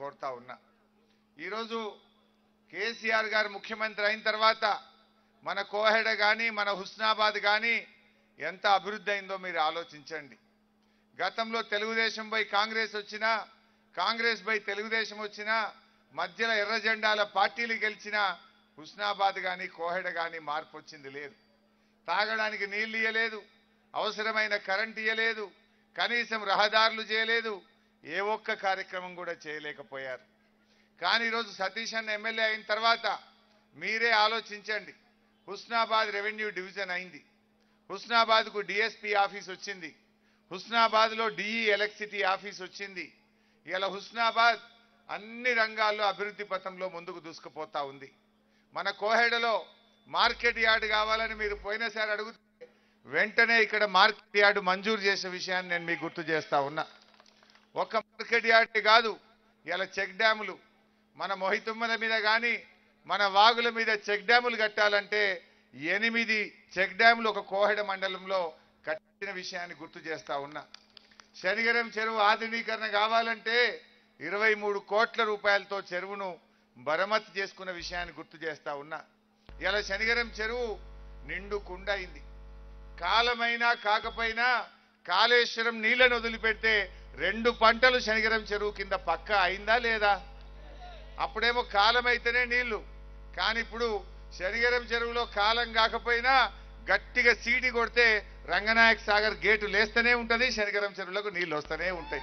కోరుతా ఉన్నా ఈరోజు కేసీఆర్ గారు ముఖ్యమంత్రి అయిన తర్వాత మన కోహెడ కానీ మన హుస్నాబాద్ కానీ ఎంత అభివృద్ధి అయిందో మీరు ఆలోచించండి గతంలో తెలుగుదేశం పై కాంగ్రెస్ వచ్చినా కాంగ్రెస్ పై తెలుగుదేశం వచ్చినా మధ్యలో ఎర్ర జెండాల పార్టీలు గెలిచినా హుస్నాబాద్ కానీ కోహెడ కానీ మార్పు వచ్చింది లేదు తాగడానికి నీళ్లు ఇయ్యలేదు అవసరమైన కరెంట్ ఇయ్యలేదు కనీసం రహదారులు చేయలేదు ఏ ఒక్క కార్యక్రమం కూడా చేయలేకపోయారు కానీ ఈరోజు సతీష్ అన్న ఎమ్మెల్యే అయిన తర్వాత మీరే ఆలోచించండి హుస్నాబాద్ రెవెన్యూ డివిజన్ అయింది హుస్నాబాద్కు డిఎస్పీ ఆఫీస్ వచ్చింది హుస్నాబాద్లో డిఈ ఎలక్ట్రిసిటీ ఆఫీస్ వచ్చింది ఇలా హుస్నాబాద్ అన్ని రంగాల్లో అభివృద్ధి పథంలో ముందుకు దూసుకుపోతా ఉంది మన కోహెడలో మార్కెట్ యార్డ్ కావాలని మీరు పోయినసారి అడుగుతే వెంటనే ఇక్కడ మార్కెట్ యార్డ్ మంజూరు చేసే విషయాన్ని నేను మీకు గుర్తు చేస్తా ఉన్నా ఒక్క మార్కెట్ యార్డే కాదు ఇలా చెక్ డ్యాములు మన మొహితుమ్మల మీద కానీ మన వాగుల మీద చెక్ డ్యాములు కట్టాలంటే ఎనిమిది చెక్ డ్యాములు ఒక కోహెడ మండలంలో కట్టిన విషయాన్ని గుర్తు చేస్తా ఉన్నా శనిగరం చెరువు ఆధునీకరణ కావాలంటే ఇరవై మూడు కోట్ల రూపాయలతో చెరువును మరమ్మతు చేసుకున్న విషయాన్ని గుర్తు చేస్తా ఉన్నా ఇలా శనిగరం చెరువు నిండు కుండ అయింది కాలమైనా కాకపోయినా కాళేశ్వరం నీళ్లను వదిలిపెడితే రెండు పంటలు శనిగరం చెరువు కింద పక్క అయిందా లేదా అప్పుడేమో కాలం అయితేనే నీళ్లు కానీ ఇప్పుడు శనిగరం చెరువులో కాలం కాకపోయినా గట్టిగా సీటి కొడితే రంగనాయక సాగర్ గేటు లేస్తూనే ఉంటది శనిగరం చెరువులకు నీళ్లు వస్తూనే ఉంటాయి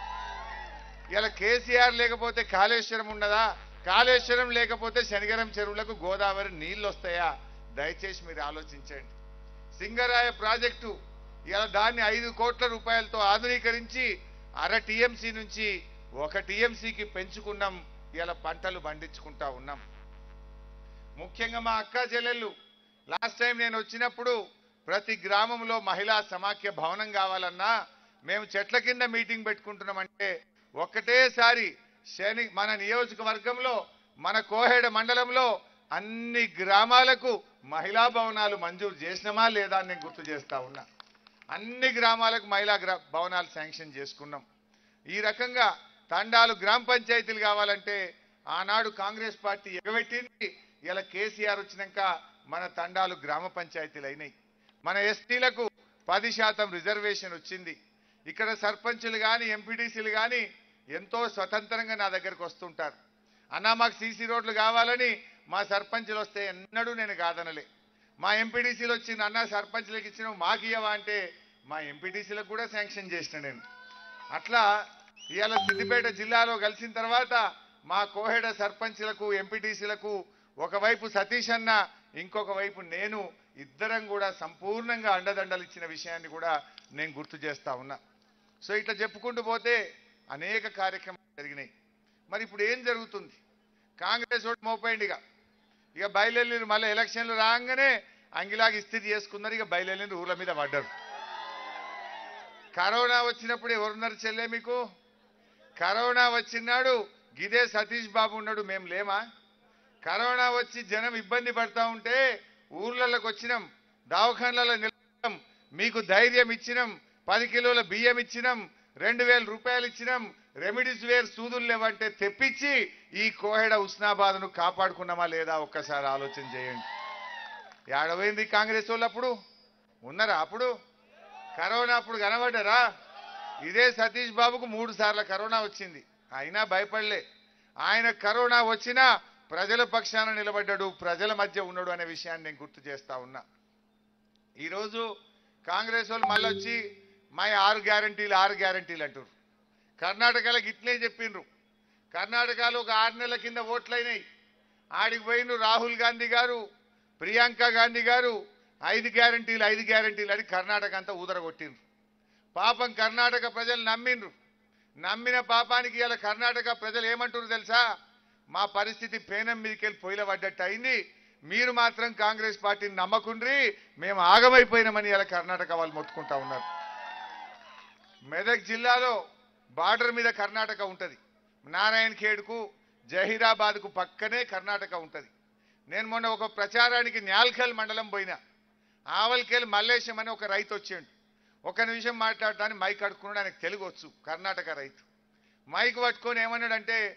ఇలా కేసీఆర్ లేకపోతే కాళేశ్వరం ఉండదా కాళేశ్వరం లేకపోతే శనిగరం చెరువులకు గోదావరి నీళ్లు వస్తాయా దయచేసి మీరు ఆలోచించండి సింగరాయ ప్రాజెక్టు ఇలా దాన్ని ఐదు కోట్ల రూపాయలతో ఆధునీకరించి అర టీఎంసీ నుంచి ఒక టీఎంసీకి పెంచుకున్నాం ఇలా పంటలు పండించుకుంటా ఉన్నాం ముఖ్యంగా మా అక్క చెల్లెళ్ళు లాస్ట్ టైం నేను వచ్చినప్పుడు ప్రతి గ్రామంలో మహిళా సమాఖ్య భవనం కావాలన్నా మేము చెట్ల కింద మీటింగ్ పెట్టుకుంటున్నామంటే ఒక్కటేసారి శని మన నియోజకవర్గంలో మన కోహేడ మండలంలో అన్ని గ్రామాలకు మహిళా భవనాలు మంజూరు చేసినామా లేదా అని నేను గుర్తు చేస్తా ఉన్నా అన్ని గ్రామాలకు మహిళా గ్రా భవనాలు శాంక్షన్ చేసుకున్నాం ఈ రకంగా తండాలు గ్రామ పంచాయతీలు కావాలంటే ఆనాడు కాంగ్రెస్ పార్టీ ఎగబెట్టింది ఇలా కేసీఆర్ వచ్చినాక మన తండాలు గ్రామ పంచాయతీలు అయినాయి మన ఎస్టీలకు పది శాతం రిజర్వేషన్ వచ్చింది ఇక్కడ సర్పంచులు కానీ ఎంపీటీసీలు కానీ ఎంతో స్వతంత్రంగా నా దగ్గరకు వస్తుంటారు అన్నా మాకు సీసీ రోడ్లు కావాలని మా సర్పంచులు వస్తే ఎన్నడూ నేను కాదనలే మా ఎంపీటీసీలు వచ్చి అన్న సర్పంచ్లకు ఇచ్చిన మాకు ఇవ్వవా అంటే మా ఎంపీటీసీలకు కూడా శాంక్షన్ చేసిన నేను అట్లా ఇవాళ సిద్దిపేట జిల్లాలో కలిసిన తర్వాత మా కోహెడ సర్పంచ్లకు ఎంపీటీసీలకు ఒకవైపు సతీష్ అన్న ఇంకొక వైపు నేను ఇద్దరం కూడా సంపూర్ణంగా అండదండలు ఇచ్చిన విషయాన్ని కూడా నేను గుర్తు చేస్తా ఉన్నా సో ఇట్లా చెప్పుకుంటూ పోతే అనేక కార్యక్రమాలు జరిగినాయి మరి ఇప్పుడు ఏం జరుగుతుంది కాంగ్రెస్ ఓటు మోపోయింది ఇక ఇక బయలుదేరి మళ్ళీ ఎలక్షన్లు రాగానే అంగిలాగా ఇస్తిరి చేసుకున్నారు ఇక బయలుదేరి ఊర్ల మీద పడ్డారు కరోనా వచ్చినప్పుడు ఎవరున్నారు చెల్లె మీకు కరోనా వచ్చినాడు గిదే సతీష్ బాబు ఉన్నాడు మేము లేమా కరోనా వచ్చి జనం ఇబ్బంది పడతా ఉంటే ఊర్లలోకి వచ్చినాం దవాఖాన్లలో నిలబడ్డాం మీకు ధైర్యం ఇచ్చినాం పది కిలోల బియ్యం ఇచ్చినాం రెండు వేల రూపాయలు ఇచ్చినాం రెమిడీస్ వేర్ సూదులు లేవంటే తెప్పించి ఈ కోహెడ ఉస్నాబాద్ను కాపాడుకున్నామా లేదా ఒక్కసారి ఆలోచన చేయండి ఏడవైంది కాంగ్రెస్ వాళ్ళు అప్పుడు ఉన్నారా అప్పుడు కరోనా అప్పుడు కనబడ్డారా ఇదే సతీష్ బాబుకు మూడు సార్ల కరోనా వచ్చింది అయినా భయపడలే ఆయన కరోనా వచ్చినా ప్రజల పక్షాన నిలబడ్డాడు ప్రజల మధ్య ఉన్నాడు అనే విషయాన్ని నేను గుర్తు చేస్తా ఉన్నా ఈరోజు కాంగ్రెస్ వాళ్ళు మళ్ళీ వచ్చి మా ఆరు గ్యారంటీలు ఆరు గ్యారంటీలు అంటారు కర్ణాటకలో ఇట్లే చెప్పిండ్రు కర్ణాటకలో ఒక ఆరు నెలల కింద ఓట్లయినాయి ఆడికి పోయిన రాహుల్ గాంధీ గారు ప్రియాంక గాంధీ గారు ఐదు గ్యారంటీలు ఐదు గ్యారంటీలు అని కర్ణాటక అంతా ఊదరగొట్టిండ్రు పాపం కర్ణాటక ప్రజలు నమ్మిండ్రు నమ్మిన పాపానికి ఇలా కర్ణాటక ప్రజలు ఏమంటారు తెలుసా మా పరిస్థితి పేనం మీదకి వెళ్ళి పొయ్యిల పడ్డట్టు అయింది మీరు మాత్రం కాంగ్రెస్ పార్టీని నమ్మకుండ్రి మేము ఆగమైపోయినామని ఇలా కర్ణాటక వాళ్ళు మొత్తుకుంటా ఉన్నారు మెదక్ జిల్లాలో బార్డర్ మీద కర్ణాటక ఉంటుంది నారాయణ ఖేడ్కు జహీరాబాద్కు పక్కనే కర్ణాటక ఉంటుంది నేను మొన్న ఒక ప్రచారానికి న్యాల్ఖల్ మండలం పోయినా ఆవల్కేల్ మల్లేశం అని ఒక రైతు వచ్చాడు ఒక నిమిషం మాట్లాడటానికి మైక్ అడుక్కున్నాడు ఆయనకు తెలుగు వచ్చు కర్ణాటక రైతు మైక్ పట్టుకొని ఏమన్నాడంటే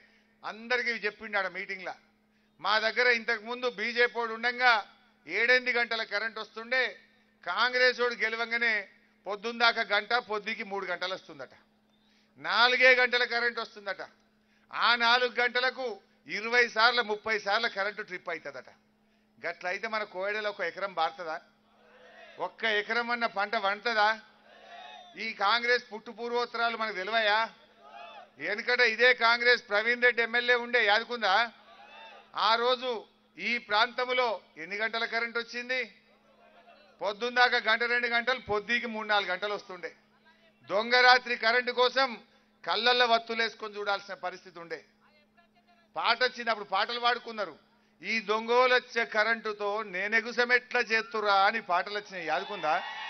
అందరికీ చెప్పిండాడు మీటింగ్లో మా దగ్గర ఇంతకు ముందు బీజేపీ వాడు ఉండంగా ఏడెనిమిది గంటల కరెంట్ వస్తుండే కాంగ్రెస్ వాడు గెలవంగానే పొద్దుందాకా గంట పొద్దుకి మూడు గంటలు వస్తుందట నాలుగే గంటల కరెంట్ వస్తుందట ఆ నాలుగు గంటలకు ఇరవై సార్లు ముప్పై సార్లు కరెంటు ట్రిప్ అవుతుందట గట్లయితే మన కోయడలో ఒక ఎకరం బారుతుందా ఒక్క ఎకరం అన్న పంట వండుతుందా ఈ కాంగ్రెస్ పుట్టు పూర్వోత్తరాలు మనకు తెలివయా ఎందుకంటే ఇదే కాంగ్రెస్ ప్రవీణ్ రెడ్డి ఎమ్మెల్యే ఉండే యాదుకుందా ఆ రోజు ఈ ప్రాంతంలో ఎన్ని గంటల కరెంట్ వచ్చింది పొద్దుందాకా గంట రెండు గంటలు పొద్దుకి మూడు నాలుగు గంటలు వస్తుండే దొంగ రాత్రి కరెంటు కోసం కళ్ళల్లో వత్తులేసుకొని చూడాల్సిన పరిస్థితి ఉండే పాట వచ్చినప్పుడు పాటలు పాడుకున్నారు ఈ దొంగోలు వచ్చే కరెంటుతో నేనెగుసం ఎట్లా చేస్తురా అని పాటలు వచ్చినాయి యాదుకుందా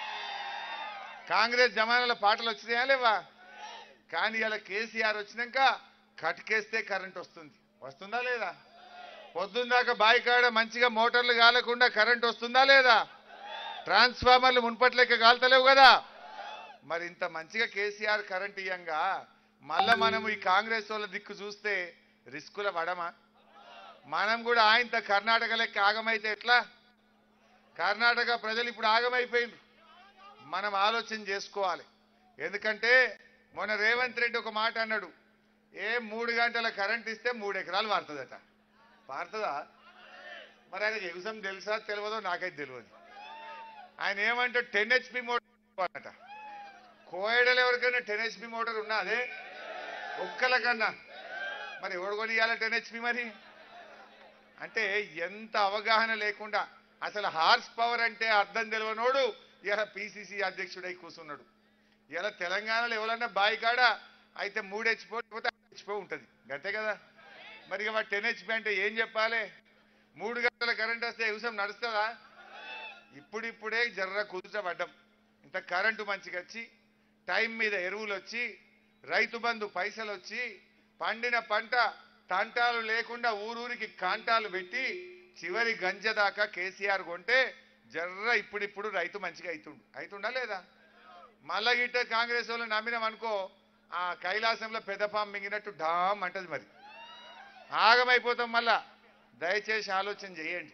కాంగ్రెస్ జమానాలో పాటలు వచ్చినాయా లేవా కానీ ఇలా కేసీఆర్ వచ్చినాక కట్కేస్తే కరెంట్ వస్తుంది వస్తుందా లేదా పొద్దుందాకా బావి కాడ మంచిగా మోటార్లు కాలకుండా కరెంట్ వస్తుందా లేదా ట్రాన్స్ఫార్మర్లు మున్పట్లెక్క కాల్తలేవు కదా మరి ఇంత మంచిగా కేసీఆర్ కరెంట్ ఇయ్యంగా మళ్ళా మనం ఈ కాంగ్రెస్ వాళ్ళ దిక్కు చూస్తే రిస్కుల పడమా మనం కూడా ఆయనతో కర్ణాటక లెక్క ఆగమైతే ఎట్లా కర్ణాటక ప్రజలు ఇప్పుడు ఆగమైపోయిండ్రు మనం ఆలోచన చేసుకోవాలి ఎందుకంటే మొన్న రేవంత్ రెడ్డి ఒక మాట అన్నాడు ఏ మూడు గంటల కరెంట్ ఇస్తే మూడు ఎకరాలు వాడుతుందట వాడుతుందా మరి ఆయనకి ఎగుసం తెలుసా తెలియదో నాకైతే తెలియదు ఆయన ఏమంటే టెన్ హెచ్పి మోటార్ అట కోయడలు ఎవరికైనా టెన్ హెచ్పి మోటార్ ఉన్నా అదే ఒక్కలకన్నా మరి ఎవడు కొనియాల టెన్ హెచ్పి మరి అంటే ఎంత అవగాహన లేకుండా అసలు హార్స్ పవర్ అంటే అర్థం తెలియనోడు ఇలా పిసిసి అధ్యక్షుడై కూర్చున్నాడు ఇలా తెలంగాణలో ఎవరన్నా బాయి కాడ అయితే మూడు హెచ్పో లేకపోతే హెచ్పో ఉంటుంది అంతే కదా మరి ఇక టెన్ హెచ్పి అంటే ఏం చెప్పాలి మూడు గంటల కరెంట్ వస్తే వ్యవసాయం నడుస్తుందా ఇప్పుడిప్పుడే జర్ర కుదుటపడ్డం ఇంత కరెంటు మంచిగా వచ్చి టైం మీద ఎరువులు వచ్చి రైతు బంధు పైసలు వచ్చి పండిన పంట తంటాలు లేకుండా ఊరూరికి కాంటాలు పెట్టి చివరి గంజ దాకా కేసీఆర్ కొంటే జర్ర ఇప్పుడిప్పుడు రైతు మంచిగా అవుతుండు అవుతుండా లేదా మళ్ళా గిట్ట కాంగ్రెస్ వాళ్ళు నమ్మినాం అనుకో ఆ కైలాసంలో పెద్దపాం మింగినట్టు డామ్ అంటది మరి ఆగమైపోతాం మళ్ళా దయచేసి ఆలోచన చేయండి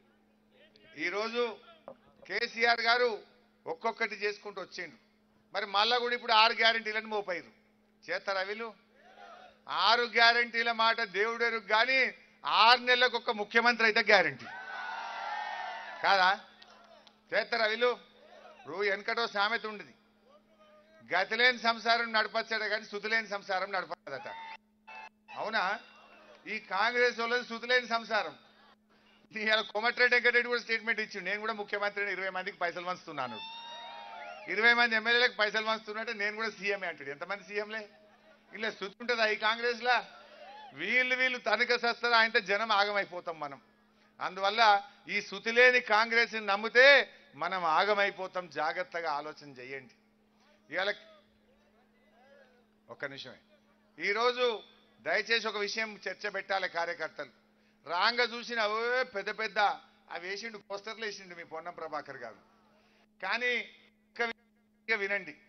ఈరోజు కేసీఆర్ గారు ఒక్కొక్కటి చేసుకుంటూ వచ్చిండు మరి మళ్ళా కూడా ఇప్పుడు ఆరు గ్యారంటీలను మోపారు చేస్తారా వీళ్ళు ఆరు గ్యారంటీల మాట దేవుడెరు కానీ ఆరు నెలలకు ఒక ముఖ్యమంత్రి అయితే గ్యారంటీ కాదా చేస్తారా వీళ్ళు రూ వెనకటో సామెత ఉండేది గతిలేని సంసారం నడపచ్చాడ కానీ శుతులేని సంసారం నడపదట అవునా ఈ కాంగ్రెస్ వాళ్ళది శుతులేని సంసారం ఇవాళ కోమటిరెడ్డి వెంకటరెడ్డి కూడా స్టేట్మెంట్ ఇచ్చిండు నేను కూడా ముఖ్యమంత్రిని ఇరవై మందికి పైసలు పంచుతున్నాను ఇరవై మంది ఎమ్మెల్యేలకు పైసలు పంచుతున్నట్టే నేను కూడా సీఎంఏ అంటాడు ఎంతమంది సీఎంలే ఇలా సుత్తుంటుందా ఈ కాంగ్రెస్ లా వీళ్ళు వీళ్ళు తనక సస్తారు ఆయనతో జనం ఆగమైపోతాం మనం అందువల్ల ఈ సుతిలేని కాంగ్రెస్ నమ్మితే మనం ఆగమైపోతాం జాగ్రత్తగా ఆలోచన చేయండి ఇవాళ ఒక్క నిమిషమే ఈరోజు దయచేసి ఒక విషయం చర్చ పెట్టాలి కార్యకర్తలు రాంగ చూసిన ఓ పెద్ద పెద్ద అవి వేసిండు పోస్టర్లు వేసిండు మీ పొన్నం ప్రభాకర్ గారు కానీ ఒక్క విషయం వినండి